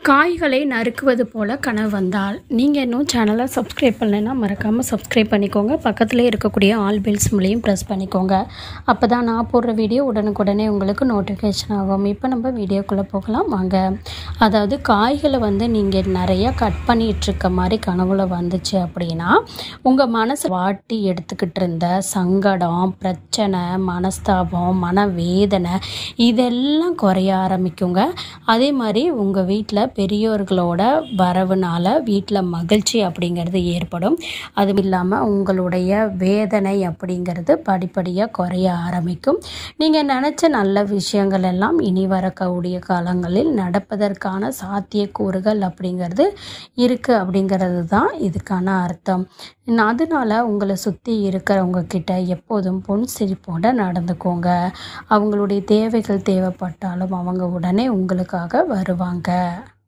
காய்களை நறுக்குவது போல கனவு வந்தால் நீங்கள் இன்னும் சேனலை சப்ஸ்கிரைப் பண்ணலைன்னா மறக்காமல் சப்ஸ்கிரைப் பண்ணிக்கோங்க பக்கத்தில் இருக்கக்கூடிய ஆல் பெல்ஸ் மூலையும் ப்ரெஸ் பண்ணிக்கோங்க அப்போ தான் நான் போடுற வீடியோ உடனுக்குடனே உங்களுக்கு நோட்டிஃபிகேஷன் ஆகும் இப்போ நம்ம வீடியோக்குள்ளே போகலாம் வாங்க அதாவது காய்களை வந்து நீங்கள் நிறையா கட் பண்ணிகிட்டு இருக்க மாதிரி கனவுல வந்துச்சு அப்படின்னா உங்கள் மனசை வாட்டி எடுத்துக்கிட்டு இருந்த சங்கடம் பிரச்சனை மனஸ்தாபம் மனவேதனை இதெல்லாம் குறைய ஆரம்பிக்குங்க அதே மாதிரி உங்கள் வீட்டில் பெரியோர்களோட வரவுனால வீட்டில் மகிழ்ச்சி அப்படிங்கிறது ஏற்படும் அதுவும் இல்லாமல் உங்களுடைய வேதனை அப்படிங்கிறது படிப்படியாக குறைய ஆரம்பிக்கும் நீங்கள் நினச்ச நல்ல விஷயங்கள் எல்லாம் இனி வரக்கூடிய காலங்களில் நடப்பதற்கான சாத்தியக்கூறுகள் அப்படிங்கிறது இருக்குது அப்படிங்கிறது தான் இதுக்கான அர்த்தம் அதனால உங்களை சுற்றி இருக்கிறவங்க கிட்ட எப்போதும் பொன் சிரிப்போட நடந்துக்கோங்க அவங்களுடைய தேவைகள் தேவைப்பட்டாலும் அவங்க உடனே உங்களுக்காக வருவாங்க